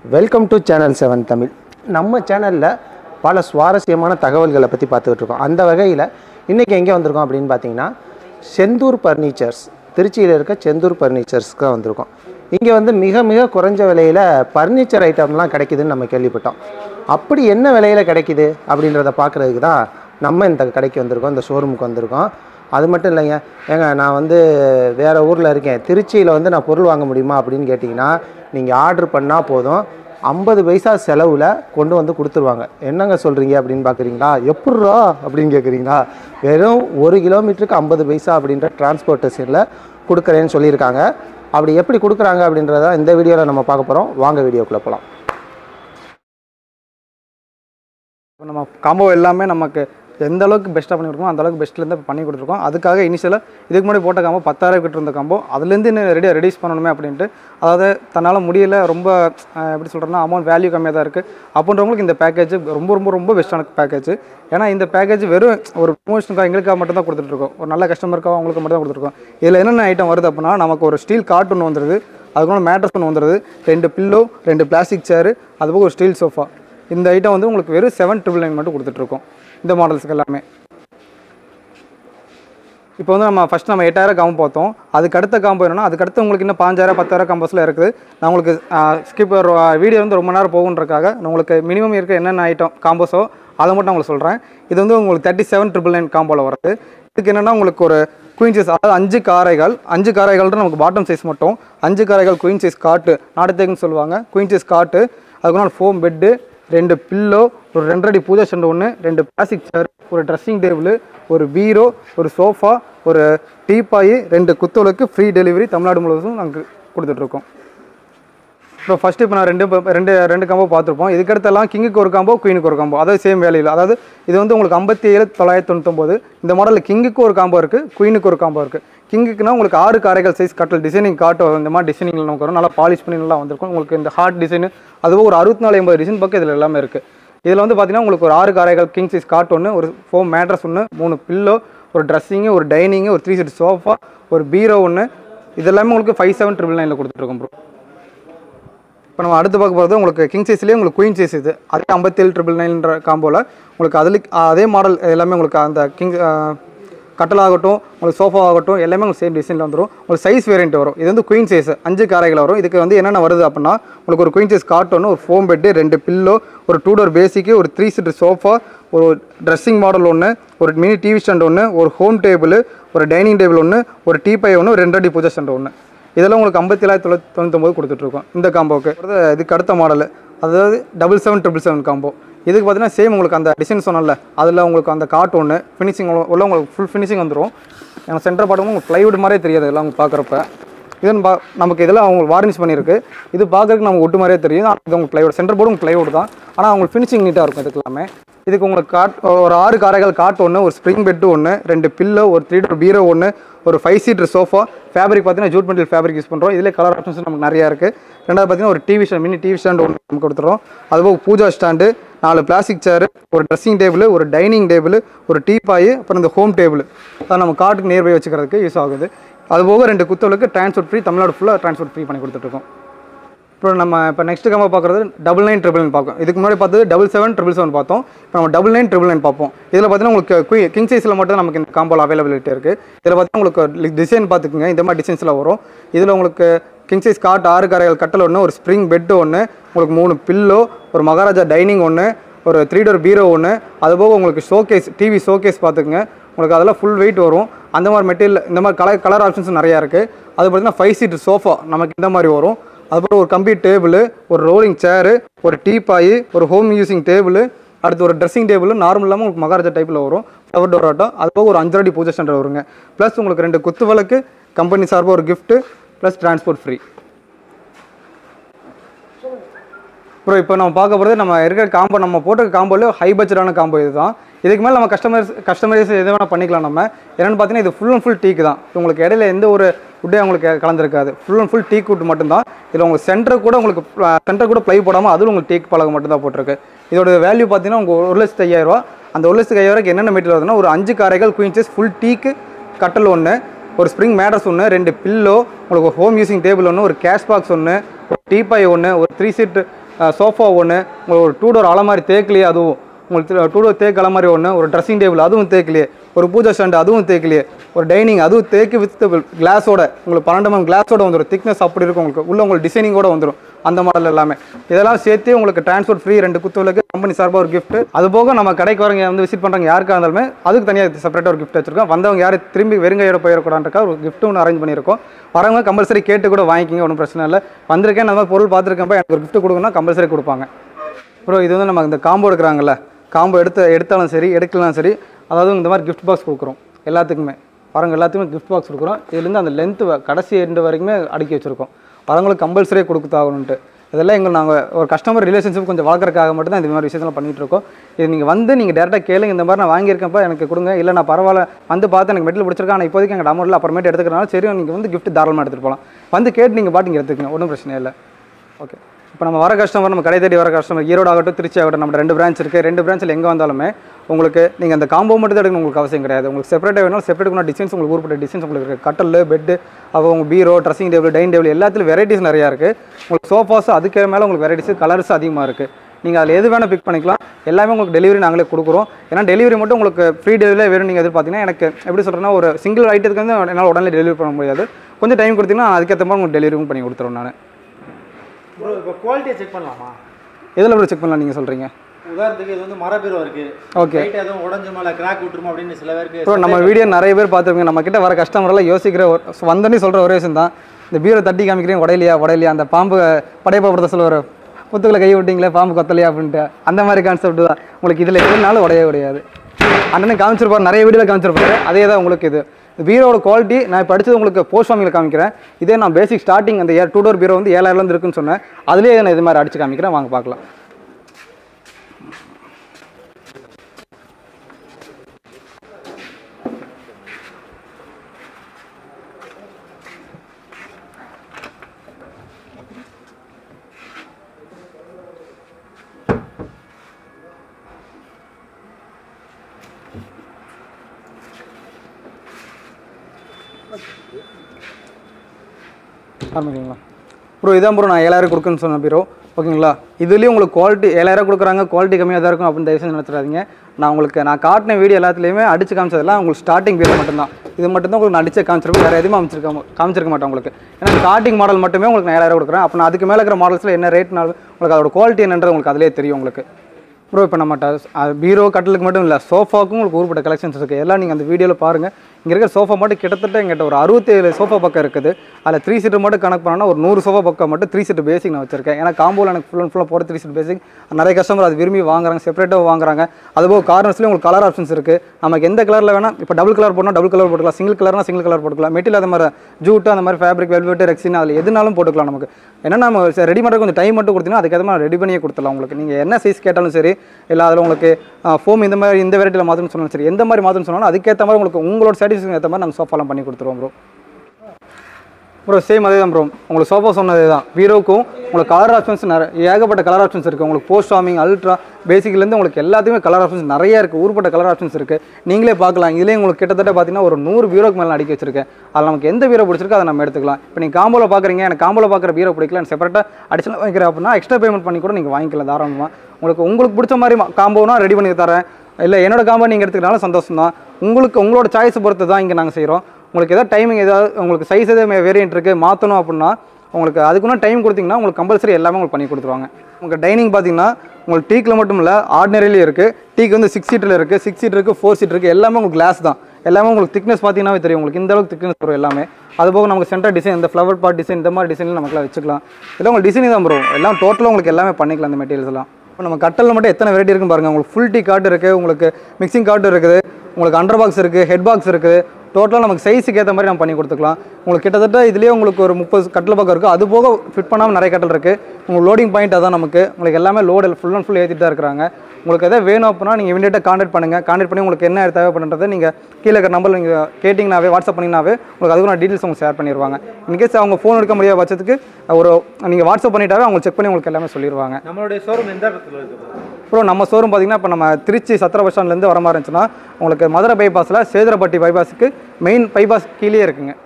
welcome to channel seven Tamil நம்ம சேனலில் பல சுவாரஸ்யமான தகவல்களை பற்றி பார்த்துக்கிட்டு இருக்கோம் அந்த வகையில் இன்றைக்கி எங்கே வந்திருக்கோம் அப்படின்னு பார்த்தீங்கன்னா செந்தூர் பர்னிச்சர்ஸ் திருச்சியில் இருக்க செந்தூர் பர்னிச்சர்ஸ்க்கு வந்திருக்கோம் இங்கே வந்து மிக மிக குறைஞ்ச விலையில் பர்னிச்சர் ஐட்டம்லாம் கிடைக்குதுன்னு நம்ம கேள்விப்பட்டோம் அப்படி என்ன விலையில் கிடைக்குது அப்படின்றத பார்க்குறதுக்கு தான் நம்ம இந்த கடைக்கு வந்திருக்கோம் இந்த ஷோரூமுக்கு வந்திருக்கோம் அது மட்டும் இல்லைங்க ஏங்க நான் வந்து வேறு ஊரில் இருக்கேன் திருச்சியில் வந்து நான் பொருள் வாங்க முடியுமா அப்படின்னு கேட்டிங்கன்னா நீங்கள் ஆர்டர் பண்ணால் போதும் ஐம்பது பைசா செலவில் கொண்டு வந்து கொடுத்துருவாங்க என்னங்க சொல்கிறீங்க அப்படின்னு பார்க்குறீங்களா எப்பட்றா அப்படின்னு கேட்குறீங்களா வெறும் ஒரு கிலோமீட்டருக்கு ஐம்பது பைசா அப்படின்ற டிரான்ஸ்போர்ட்டேஷனில் கொடுக்குறேன்னு சொல்லியிருக்காங்க அப்படி எப்படி கொடுக்குறாங்க அப்படின்றத இந்த வீடியோவில் நம்ம பார்க்க போகிறோம் வாங்க வீடியோக்குள்ளே போகலாம் இப்போ நம்ம காம்போ எல்லாமே நமக்கு எந்த அளவுக்கு பெஸ்ட்டாக பண்ணி கொடுக்கணும் அந்த அளவுக்கு பெஸ்ட்லேருந்து பண்ணி கொடுத்துருக்கோம் அதுக்காக இனிஷியலாக இதுக்கு முன்னாடி போட்ட காம்போ பத்தாயிரம் கிட்ட இருந்த காம்போ அதுலேருந்து இன்னும் ரெடியாக ரெடியூஸ் பண்ணணுமே அப்படின்ட்டு அதாவது தன்னால் முடியல ரொம்ப அஹ், எப்படி சொல்கிறேன்னா அமௌண்ட் வேல்யூ கம்மியாக தான் இருக்குது அப்படின்றவங்களுக்கு இந்த பேக்கேஜ் ரொம்ப ரொம்ப ரொம்ப பெஸ்ட்டான பேக்கேஜ் ஏன்னா இந்த பேக்கேஜ் வெறும் ஒரு ப்ரொமோஷனுக்காக எங்களுக்காக மட்டும் தான் கொடுத்துட்ருக்கோம் ஒரு நல்ல கஸ்டமருக்காக அவங்களுக்கு மட்டும் தான் கொடுத்துருக்கோம் இதில் என்னென்ன ஐட்டம் வருது அப்படின்னா நமக்கு ஒரு ஸ்டீல் கார்ட் ஒன்று வந்துடுது அதுக்குள்ள மேட்ரஸ் ஒன்று வந்துடுது ரெண்டு பில்லோ ரெண்டு பிளாஸ்டிக் சேரு அதுபோக ஒரு ஸ்டீல் சோஃபா இந்த ஐட்டம் வந்து உங்களுக்கு வெறும் செவன் ட்ரிபிள் நைன் மட்டும் கொடுத்துட்ருக்கோம் இந்த மாடல்ஸ்க்கு எல்லாமே இப்போ வந்து நம்ம ஃபஸ்ட் நம்ம எட்டாயிரம் காம்போ பார்த்தோம் அதுக்கு அடுத்த காம்போ என்னன்னா அதுக்கு அடுத்து உங்களுக்கு இன்னும் பாஞ்சாயிரம் பத்தாயிரம் காம்போஸில் இருக்குது நான் உங்களுக்கு ஸ்கிப் வீடியோ வந்து ரொம்ப நேரம் போகுன்றக்காக நான் உங்களுக்கு மினிமம் இருக்க என்னென்ன ஐட்டம் காம்போஸோ அதை மட்டும் உங்களுக்கு சொல்கிறேன் இது வந்து உங்களுக்கு தேர்ட்டி செவன் ட்ரிபிள் நைன் காம்போவில் வருது இதுக்கு என்னென்னா உங்களுக்கு ஒரு குயின் சைஸ் அதாவது அஞ்சு காரைகள் அஞ்சு காரைகள்ன்ற நமக்கு பாட்டம் சைஸ் மட்டும் அஞ்சு காரைகள் குயின் சைஸ் காட்டு நாடத்தேக்குன்னு சொல்லுவாங்க குயின் சைஸ் காட்டு அதுக்கு ஃபோம் பெட்டு ரெண்டு பில்லோ ஒரு ரெண்டரை பூஜை செண்டு ஒன்று ரெண்டு பிளாஸ்டிக் சேர் ஒரு ட்ரெஸ்ஸிங் டேபிள் ஒரு பீரோ ஒரு சோஃபா ஒரு டீப்பாய் ரெண்டு குத்தோலுக்கு ஃப்ரீ டெலிவரி தமிழ்நாடு முழுவதும் நாங்கள் கொடுத்துட்ருக்கோம் இப்போ ஃபஸ்ட்டு இப்போ நான் ரெண்டு ப- ரெண்டு ரெண்டு காம்போ பார்த்துருப்போம் இதுக்கடுத்தெல்லாம் கிங்குக்கு ஒரு காம்போ குயினுக்கு ஒரு காம்போ அதாவது சேம் வேலையில் அதாவது இது வந்து உங்களுக்கு ஐம்பத்தி ஏழு தொள்ளாயிரத்தி தொண்ணூத்தொம்பது இந்த மாடலில் கிங்குக்கு ஒரு காம்போ இருக்குது குயினுக்கு ஒரு காம்போ இருக்குது கிங்குக்குனா உங்களுக்கு ஆறு காரைகள் சைஸ் கட்டல் டிசைனிங் காட்டு இந்த மாதிரி டிசைனிங்கில் நமக்கு வரும் நல்லா பாலிஷ் பண்ணி நல்லா வந்திருக்கும் உங்களுக்கு இந்த ஹார்ட் டிசைன் அதுவும் ஒரு அறுபத்தி நாலு எண்பது டிசைன் பக்கம் இதில் எல்லாமே இருக்குது இதில் வந்து பார்த்தீங்கன்னா உங்களுக்கு ஒரு ஆறு காரைகள் கிங் சைஸ் காட் ஒன்று ஒரு ஃபோம் மேட்ரஸ் ஒன்று மூணு பில்லோ ஒரு ட்ரெஸ்ஸிங்கு ஒரு டைனிங்கு ஒரு த்ரீ சீட் சோஃபா ஒரு பீரோ ஒன்று இது எல்லாமே உங்களுக்கு ஃபைவ் செவன் ட்ரிபிள் நைனில் கொடுத்துட்ருக்கோம் ப்ரோ இப்போ நம்ம அடுத்து பார்க்க போகிறது உங்களுக்கு கிங் சைஸ்லேயே உங்களுக்கு குயின் சைஸ் இது அதே ஐம்பத்தேழு ட்ரிபிள் நைன்ற காம்போவில் உங்களுக்கு அதில் அதே மாடல் எல்லாமே உங்களுக்கு அந்த கிங் கட்டலாகட்டும் உங்களுக்கு சோஃபா ஆகட்டும் எல்லாமே உங்களுக்கு சேம் டிசைனில் வந்துடும் உங்களுக்கு சைஸ் வேரியன்ட் வரும் இது வந்து குயின் சைஸ் அஞ்சு காரைகள் வரும் இதுக்கு வந்து என்னென்ன வருது அப்படின்னா உங்களுக்கு ஒரு குயின் சைஸ் காட் ஒன்று ஒரு ஃபோம் பெட்டு ரெண்டு பில்லோ ஒரு டூ டோர் பேசிக்கு ஒரு த்ரீ சீட்டர் சோஃபா ஒரு ட்ரெஸ்ஸிங் மாடல் ஒன்று ஒரு மினி டிவி ஸ்டாண்ட் ஒன்று ஒரு ஹோம் டேபிள் ஒரு டைனிங் டேபிள் ஒன்று ஒரு டீ பை ஒன்று ரெண்டு அடி பூஜை ஸ்டாண்ட் ஒன்று இதெல்லாம் உங்களுக்கு ஐம்பத்தி ஏழாயிரத்தி தொள்ளாயிரத்தி தொண்ணூத்தொம்பது கொடுத்துட்ருக்கோம் இந்த காம்போக்கு அடுத்து இதுக்கு அடுத்த மாடல் அதாவது double seven triple seven combo இதுக்கு பார்த்தீங்கன்னா சேம் உங்களுக்கு அந்த டிசைன் சொன்னல அதில் உங்களுக்கு அந்த காட் ஒன்று ஃபினிஷிங் உள்ள உங்களுக்கு ஃபுல் ஃபினிஷிங் வந்துடும் எங்கள் சென்டர் பாட்டும் உங்களுக்கு ப்ளைவுட் மாதிரியே தெரியாது எல்லாம் உங்களுக்கு பார்க்குறப்ப இதுன்னு பா நமக்கு இதெல்லாம் அவங்க வார்னிஷ் பண்ணியிருக்கு இது பார்க்குறதுக்கு நமக்கு ஒட்டு மாதிரியே தெரியும் ஆனா இது உங்களுக்கு ப்ளைவுட் சென்டர் போர்டும் ப்ளைவுட் தான் ஆனால் உங்களுக்கு ஃபினிஷிங் நீட்டாக இருக்கும் இதுக்கு எல்லாமே இதுக்கு உங்களுக்கு காட் ஒரு ஆறு காரைகள் காட் ஒன்று ஒரு ஸ்ப்ரிங் பெட்டு ஒன்று ரெண்டு பில்லோ ஒரு த்ரீ டோர் பீரோ ஒன்று ஒரு ஃபைவ் சீட்டர் சோஃபா ஃபேப்ரிக் பார்த்தீங்கன்னா ஜூட் மெட்டீரியல் ஃபேப்ரிக் யூஸ் பண்ணுறோம் இதில் கலர் ஆப்ஷன்ஸ் நமக்கு நிறையா இருக்குது ரெண்டாவது பார்த்தீங்கன்னா ஒரு TV stand mini TV stand ஒன்று நமக்கு கொடுத்துறோம் அதுபோக பூஜா ஸ்டாண்டு நாலு பிளாஸ்டிக் சேர் ஒரு ட்ரெஸ்ஸிங் டேபிள் ஒரு டைனிங் டேபிள் ஒரு டீப்பாய் அப்புறம் இந்த ஹோம் டேபிள் அதை நம்ம காட்டுக்கு நியர்பை வச்சுக்கிறதுக்கு யூஸ் ஆகுது அதுபோக ரெண்டு குத்தலுக்கு டிரான்ஸ்போர்ட் ஃப்ரீ தமிழ்நாடு ஃபுல்லாக டிரான்ஸ்போர்ட் ஃப்ரீ பண்ணி கொடுத்துட்ருக்கோம் இப்போ நம்ம இப்போ நெக்ஸ்ட் கம்ப பார்க்குறது டபுள் நைன் ட்ரிபிள் நைன் பார்ப்போம் இதுக்கு முன்னாடி பார்த்தது டபுள் செவன் ட்ரிபிள் செவன் பார்த்தோம் இப்போ நம்ம டபுள் நைன் ட்ரிபிள் நைன் பார்ப்போம் இதில் பார்த்தீங்கன்னா உங்களுக்கு கிங் சைஸில் மட்டும் நமக்கு இந்த காம்போல் அவைலபிலிட்டி இருக்குது இதில் பார்த்தீங்கன்னா உங்களுக்கு டிசைன் பார்த்துக்குங்க இந்த மாதிரி டிசைன்ஸில் வரும் இதில் உங்களுக்கு கிங் சைஸ் காட் ஆறு கரைகள் கட்டல் ஒன்று ஒரு ஸ்ப்ரிங் பெட்டு ஒன்று உங்களுக்கு மூணு பில்லோ ஒரு மகாராஜா டைனிங் ஒன்று ஒரு த்ரீ டோர் பீரோ ஒன்று அதுபோக உங்களுக்கு ஷோகேஸ் டிவி ஷோகேஸ் பார்த்துக்குங்க உங்களுக்கு அதெல்லாம் ஃபுல் வெயிட் வரும் அந்த மாதிரி மெட்டீரியல் இந்த மாதிரி கலர் கலர் ஆப்ஷன்ஸ் நிறையா இருக்குது அது பார்த்தீங்கன்னா ஃபைவ் சீட் சோஃபா நமக்கு இந்த மாதிரி வரும் அதுபோல் ஒரு கம்பி டேபிள் ஒரு ரோலிங் சேரு ஒரு டீப்பாய் ஒரு ஹோம் யூசிங் டேபிள் அடுத்து ஒரு ட்ரெஸ்ஸிங் டேபிள் நார்மல் இல்லாமல் உங்களுக்கு மகாராஜா டைப்பில் வரும் ஃப்ளவர் டோர் ஆட்டம் அது போக ஒரு அஞ்சு அடி பூஜை சென்டர் வருங்க ப்ளஸ் உங்களுக்கு ரெண்டு குத்து விளக்கு கம்பெனி சார்பாக ஒரு gift ப்ளஸ் டிரான்ஸ்போர்ட் ஃப்ரீ அப்புறம் இப்போ நம்ம பார்க்க போகிறது நம்ம இருக்கிற காம்போ நம்ம போட்ட காம்போல ஹை பட்ஜெட்டான காம்போ இதுதான் இதுக்கு மேலே நம்ம கஸ்டமர்ஸ் கஸ்டமைஸ் எது வேணால் பண்ணிக்கலாம் நம்ம என்னென்னு பார்த்தீங்கன்னா இது ஃபுல் அண்ட் ஃபுல் டீக்கு தான் உங்களுக்கு இடையில எந்த ஒரு உட்டே உங்களுக்கு கலந்துருக்காது full and full teak wood மட்டும்தான் இதில் உங்களுக்கு சென்டர் கூட உங்களுக்கு சென்டர் கூட ப்ளை போடாமல் அதுவும் உங்களுக்கு டீக் பழகு மட்டும்தான் போட்டிருக்கு இதோட வேல்யூ பார்த்தீங்கன்னா உங்களுக்கு ஒரு லட்சத்து ஐயாயிரரூவா அந்த ஒரு லட்சத்து ஐயாயிரூவாய்க்கு என்னென்ன மெட்டீரியல் வருதுன்னா ஒரு அஞ்சு காரைகள் குயின்சஸ் ஃபுல் டீக்கு கட்டல் ஒன்று ஒரு ஸ்ப்ரிங் மேட்ரஸ் ஒன்று ரெண்டு பில்லோ உங்களுக்கு ஹோம் யூசிங் டேபிள் ஒன்று ஒரு கேஷ் பாக்ஸ் ஒன்று ஒரு டீபாய் ஒன்று ஒரு த்ரீ சீட் சோஃபா ஒன்று உங்களுக்கு ஒரு டூ டோர் அலமாரி தேக்கிலேயே அதுவும் உங்களுக்கு டூ டோர் தேக்கு அலமாரி ஒன்று ஒரு ட்ரெஸ்ஸிங் டேபிள் அதுவும் தேக்கிலேயே ஒரு பூஜை ஸ்டாண்டு அதுவும் தேக்கிலேயே ஒரு டைனிங் அதுவும் தேக்கு வித் கிளாஸோட உங்களுக்கு பன்னெண்டு மணி கிளாஸோட வந்துடும் திக்னஸ் அப்படி இருக்கும் உங்களுக்கு உள்ள உங்களுக்கு டிசைனிங்கோட வந்துடும் அந்த மாடல் எல்லாமே இதெல்லாம் சேர்த்து உங்களுக்கு டிரான்ஸ்போர்ட் ஃப்ரீ ரெண்டு குத்துவிளக்கு கம்பெனி சார்பாக ஒரு gift அது போக நம்ம கடைக்கு வரவங்க வந்து விசிட் பண்ணுறாங்க யாருக்காக இருந்தாலுமே அதுக்கு தனியாக செப்பரேட்டாக ஒரு gift வச்சிருக்கோம் வந்தவங்க யாரும் திரும்பி வெறுங்கையோட போயிடக்கூடாதுன்றக்கா ஒரு gift ஒன்று அரேஞ்ச் பண்ணியிருக்கோம் வரவங்க கம்பல்சரி கேட்டு கூட வாங்கிக்கிங்க ஒன்றும் பிரச்சனை இல்லை வந்திருக்கேன் நம்ம பொருள் பார்த்துருக்கப்ப எனக்கு ஒரு gift கொடுங்கன்னா கம்பல்சரி கொடுப்பாங்க ப்ரோ இது வந்து நம்ம இந்த காம்போ எடுக்கிறாங்கல்ல காம்போ எடுத்து எடுத்தாலும் சரி எடுக்கலாம் சரி அதாவது இந்த மாதிரி gift பாக்ஸ் கொடுக்குறோம் எல்லாத்துக்குமே வரவங்க எல்லாத்துக்குமே gift பாக்ஸ் கொடுக்குறோம் இதுலேருந்து அந்த லென்த்து கடைசி எண்டு வரைக்குமே அடுக்கி வச்சுருக்கோம் வரவங்களுக்கு கம்பல்சரியாக கொடுத்தாகணுன்ட்டு இதெல்லாம் எங்கள் நாங்கள் ஒரு கஸ்டமர் ரிலேஷன்ஷிப் கொஞ்சம் வளர்க்குறதுக்காக மட்டும் தான் இந்த மாதிரி விஷயத்தெல்லாம் பண்ணிட்டு இருக்கோம் இது நீங்கள் வந்து நீங்கள் டேரெக்டாக கேளுங்க இந்த மாதிரி நான் வாங்கியிருக்கப்ப எனக்கு கொடுங்க இல்லை நான் பரவாயில்ல வந்து பார்த்து எனக்கு மெட்டல் பிடிச்சிருக்கேன் ஆனால் இப்போதைக்கு எங்கள் அமௌண்ட்டில் அப்புறமேட்டு எடுத்துக்கிறனால சரி நீங்கள் வந்து gift தாராளமாக எடுத்துகிட்டு போகலாம் வந்து கேட்டு நீங்கள் பாட்டு நீங்கள் எடுத்துக்கங்க ஒன்றும் பிரச்சனை இல்லை ஓகே இப்போ நம்ம வர கஸ்டமர் நம்ம கடை தேடி வர கஸ்டமர் ஈரோடு ஆகட்டும் திருச்சி ஆகட்டும் நம்ம ரெண்டு பிரான்ச் இருக்குது ரெண்டு பிரான்ச்சில் எங்கே வந்தாலுமே உங்களுக்கு நீங்கள் அந்த காம்போ மட்டும் தான் எடுக்கணும் உங்களுக்கு அவசியம் கிடையாது உங்களுக்கு செப்பரேட்டாக வேணாலும் செப்பரேட் டிசைன்ஸ் உங்களுக்கு ஊர்பட்ட டிசைன்ஸ் உங்களுக்கு இருக்குது கட்டல் பெட்டு அப்போ உங்கள் bureau dressing table dining table எல்லாத்துலையும் வெரைட்டிஸ் நிறையா இருக்குது உங்களுக்கு சோஃபாஸ் அதுக்கு மேலே உங்களுக்கு வெரைட்டிஸ் கலர்ஸ் அதிகமாக இருக்குது நீங்கள் அதில் எது வேணால் பிக் பண்ணிக்கலாம் எல்லாமே உங்களுக்கு டெலிவரி நாங்களே கொடுக்குறோம் ஏன்னா டெலிவரி மட்டும் உங்களுக்கு ஃப்ரீ டெலிவரியில் வேணும் நீங்கள் எதிர்பார்த்தீங்கன்னா எனக்கு எப்படி சொல்கிறேன்னா ஒரு சிங்கிள் ஐட்டத்துக்கு வந்து என்னால் உடனே டெலிவரி பண்ண முடியாது கொஞ்சம் டைம் கொடுத்தீங்கன்னா அதுக்கேற்ற மாதிரி உங்களுக்கு டெலிவரியும் பண்ணி கொடுத்துருவோம் நான் ப்ரோ இப்போ குவாலிட்டியை செக் பண்ணலாமா எதில் ப்ரோ செக் பண்ணலாம் நீங்கள் சொல்கிறீங்க உதாரணத்துக்கு இது வந்து மரபீரோ இருக்கு ஓகே லைட் எதுவும் உடஞ்ச மேலே கிராக் விட்டுருமா அப்படின்னு சில பேருக்கு ப்ரோ நம்ம வீடியோ நிறைய பேர் பார்த்துருப்பீங்க நம்ம கிட்ட வர கஸ்டமர்லாம் யோசிக்கிற ஒரு வந்தோடனே சொல்கிற ஒரே விஷயம் தான் இந்த பீரோ தட்டி காமிக்கிறேன் உடையலையா உடையலையா அந்த பாம்பு படையப்படுத்த சொல்லுவார் புத்துக்களை கை விட்டீங்களே பாம்பு கொத்தலையா அப்படின்ட்டு அந்த மாதிரி கான்செப்ட் தான் உங்களுக்கு இதில் எதுனாலும் உடையவே உடையாது அண்ணன் காமிச்சிருப்பார் நிறைய வீடியோவில் காமிச்சிருப்பாரு அதே தான் உங்களுக்கு இது இந்த பீரோட குவாலிட்டி நான் இப்போ அடிச்சது உங்களுக்கு போஸ்ட் ஃபார்மில் காமிக்கிறேன் இதே நான் பேசிக் ஸ்டார்டிங் அந்த டூ டோர் பீரோ வந்து ஏழாயிரம்லேருந்து இருக்குன்னு சொன்னேன் அதுலேயே நான் இது மாதிரி அடிச்சு காமிக்கிறேன் வாங்க பார்க்கலாம் ஆரம்பிங்களா ப்ரோ இதான் ப்ரோ நான் ஏழாயிரம் கொடுக்குன்னு சொன்ன பீரோ ஓகேங்களா இதுலேயும் உங்களுக்கு குவாலிட்டி ஏழாயிரம் கொடுக்குறாங்க குவாலிட்டி கம்மியாக தான் இருக்கும் அப்படின்னு தயவு செஞ்சு நினைச்சிடாதீங்க நான் உங்களுக்கு நான் காட்டின வீடியோ எல்லாத்துலேயுமே அடிச்சு காமிச்சதெல்லாம் உங்களுக்கு ஸ்டார்டிங் பீரோ மட்டும்தான் இது மட்டும்தான் உங்களுக்கு நான் அடிச்சு காமிச்சிருப்பேன் வேறு எதுவுமே அமைச்சிருக்க காமிச்சிருக்க மாட்டேன் உங்களுக்கு ஏன்னா ஸ்டார்டிங் மாடல் மட்டுமே உங்களுக்கு நான் ஏழாயிரம் கொடுக்குறேன் அப்போ நான் அதுக்கு மேலே இருக்கிற மாடல்ஸில் என்ன ரேட்னாலும் உங்களுக்கு அதோட குவாலிட்டி என்னன்றது உங்களுக்கு அதிலே தெரியும் உங்களுக்கு ப்ரோ இப்போ நம்மகிட்ட அஹ், பீரோ கட்டிலுக்கு மட்டும் இல்லை சோஃபாவுக்கும் உங்களுக்கு ஊர்பட்ட கலெக்ஷன்ஸ் இருக்குது எல்லாம் நீங்கள் அந்த வீடியோவில் பாருங்கள் இங்கே இருக்கிற சோஃபா மட்டும் கிட்டத்தட்ட எங்கிட்ட ஒரு அறுபத்தேழு சோஃபா பக்கம் இருக்குது அதில் த்ரீ சீட்டர் மட்டும் கணக்கு பண்ணோன்னா ஒரு நூறு சோஃபா பக்கம் மட்டும் த்ரீ சீட் பேசிக் நான் வச்சிருக்கேன் ஏன்னா காம்போவில் எனக்கு ஃபுல் அண்ட் ஃபுல்லாக போகிற த்ரீ சீட் பேசிக் நிறைய கஸ்டமர் அது விரும்பி வாங்குறாங்க செப்பரேட்டாக வாங்குறாங்க அதுபோக கார்னர்ஸ்லேயும் உங்களுக்கு கலர் ஆப்ஷன்ஸ் இருக்குது நமக்கு எந்த கலரில் வேணால் இப்போ டபுள் கலர் போடணும் டபுள் கலர் போட்டுக்கலாம் சிங்கிள் கலர்னா சிங்கிள் கலர் போட்டுக்கலாம் மெட்டீரியல் அந்த மாதிரி ஜூட்டு அந்த மாதிரி ஃபேப்ரிக் வெல்வெட் ரெக்ஸின் அதில் எதுனாலும் போட்டுக்கலாம் நமக்கு ஏன்னா நம்ம ரெடிமேடாக கொஞ்சம் டைம் மட்டும் கொடுத்தீங்கன்னா அதுக்கேற்ற மாதிரி ரெடி பண்ணியே கொடுத்துடலாம் உங்களுக்கு நீங்கள் என்ன சைஸ் கேட்டாலும் சரி இல்லை அதில் உங்களுக்கு ஃபோம் இந்த மாதிரி இந்த வெரைட்டியில் மாற்றணும்னு சொன்னாலும் சரி எந்த மாதிரி மாற்றணும்னு சொன்னாலும் அதுக்கேற்ற மாதிரி உங்களுக்கு உங்களோட சாட்டிஸ்ஃபேக்ஷன் ஏற்ற மாதிரி நாங்கள் சோஃபாலாம் பண்ணி கொடுத்துருவோம் ப்ரோ ப்ரோ சேம் அதே தான் ப்ரோ உங்களுக்கு சோஃபா சொன்னதே தான் பீரோக்கும் உங்களுக்கு கலர் ஆப்ஷன்ஸ் நிறைய ஏகப்பட்ட கலர் ஆப்ஷன்ஸ் இருக்குது உங்களுக்கு போஸ்ட் ஃபார்மிங் அல்ட்ரா பேசிக்லேருந்து உங்களுக்கு எல்லாத்துக்குமே கலர் ஆப்ஷன்ஸ் நிறைய இருக்குது ஊர்பட்ட கலர் ஆப்ஷன்ஸ் இருக்குது நீங்களே பார்க்கலாம் இதுலேயே உங்களுக்கு கிட்டத்தட்ட பார்த்தீங்கன்னா ஒரு நூறு பீரோக்கு மேலே அடிக்க வச்சிருக்கேன் அதில் நமக்கு எந்த பீரோ பிடிச்சிருக்கோ அதை நம்ம எடுத்துக்கலாம் இப்போ நீங்கள் காம்போவில் பார்க்குறீங்க எனக்கு காம்போவில் பார்க்குற பீரோ பிடிக்கல எனக்கு செப்பரேட்டாக அடிஷனல் வாங்கிக்கிறேன் அப்படின்னா எக்ஸ்ட்ரா பேமெண்ட் பண்ணி கூட நீங்கள் வாங்கிக்கலாம் தாராளமாக உங்களுக்கு உங்களுக்கு பிடிச்ச மாதிரி காம்போனா ரெடி பண்ணி தரேன் இல்லை என்னோட காம்போ நீங்கள் எடுத்துக்கிட்டாலும் சந்தோஷம் தான் உங்களுக்கு உங்களோட சாய்ஸை பொறுத்து தான் இங்கே நாங்கள் செய்கிறோம் உங்களுக்கு ஏதாவது டைமிங் ஏதாவது உங்களுக்கு சைஸ் எதாவது வேரியன்ட் இருக்குது மாற்றணும் அப்படின்னா உங்களுக்கு அதுக்குன்னு டைம் கொடுத்தீங்கன்னா உங்களுக்கு கம்பல்சரி எல்லாமே உங்களுக்கு பண்ணி கொடுத்துருவாங்க உங்களுக்கு டைனிங் பார்த்தீங்கன்னா உங்களுக்கு டீக்கில் மட்டும் இல்லை ஆர்டினரிலையும் இருக்குது டீக்கு வந்து சிக்ஸ் சீட்டில் இருக்குது சிக்ஸ் சீட் இருக்குது ஃபோர் சீட் இருக்குது எல்லாமே உங்களுக்கு கிளாஸ் தான் எல்லாமே உங்களுக்கு திக்னஸ் பார்த்தீங்கன்னாவே தெரியும் உங்களுக்கு இந்த அளவுக்கு திக்னஸ் வரும் எல்லாமே அது போக நமக்கு சென்டர் டிசைன் இந்த ஃப்ளவர் பார்ட் டிசைன் இந்த மாதிரி டிசைனில் நமக்குலாம் வச்சுக்கலாம் இதெல்லாம் உங்களுக்கு டிசைன் தான் வரும் எல்லாம் டோட்டலாக உங்களுக்கு எல்லாமே பண்ணிக்கலாம் இந்த மெட்டீரியல்ஸ் எல்லாம் இப்போ நம்ம கட்டலில் மட்டும் எத்தனை வெரைட்டி இருக்குன்னு பாருங்கள் உங்களுக்கு ஃபுல் டீ கார்டு இருக்குது உங்களுக்கு மிக்சிங் கார்டு இருக்குது உங்களுக்கு அண்டர் பாக்ஸ் இருக்குது ஹெட் பாக்ஸ் இருக்குது டோட்டலாக நமக்கு சைஸுக்கு ஏற்ற மாதிரி நம்ம பண்ணி கொடுத்துக்கலாம் உங்களுக்கு கிட்டத்தட்ட இதுலேயே உங்களுக்கு ஒரு முப்பது கட்டில் பக்கம் இருக்குது அது போக ஃபிட் பண்ணாமல் நிறைய கட்டல் இருக்குது உங்களுக்கு லோடிங் பாயிண்ட் அதான் நமக்கு உங்களுக்கு எல்லாமே லோடு ஃபுல் அண்ட் ஃபுல் ஏற்றிட்டு தான் இருக்கிறாங்க உங்களுக்கு எதாவது வேணும் அப்படின்னா நீங்கள் இமீடியட்டாக கான்டாக்ட் பண்ணுங்கள் கான்டாக்ட் பண்ணி உங்களுக்கு என்ன தேவைப்படுன்றதை நீங்கள் கீழே இருக்கிற நம்பர் நீங்கள் கேட்டிங்கனாவே வாட்ஸ்அப் பண்ணிங்கனாவே உங்களுக்கு அதுக்கு நான் டீட்டெயில்ஸ் உங்களுக்கு ஷேர் பண்ணிடுவாங்க இன்கேஸ் அவங்க ஃபோன் எடுக்க முடியாத பட்சத்துக்கு ஒரு நீங்கள் வாட்ஸ்அப் பண்ணிட்டாவே அவங்க செக் பண்ணி உங்களுக்கு எல்லாமே சொல்லிடுவாங்க நம்மளுடைய ஷோரூம் எந்த இடத்துல இருக்குது ப்ரோ நம்ம ஷோரூம் பார்த்தீங்கன்னா இப்போ நம்ம திருச்சி சத்திர பஸ் ஸ்டாண்ட்லேருந்து வர மாதிரி இருந்துச்சுன்னா உங்களுக்கு மதுரை பைபாஸில் சேதுரப்பட்டி பைபாஸுக்கு மெயின் பைபாஸ் கீழே இருக்குங்க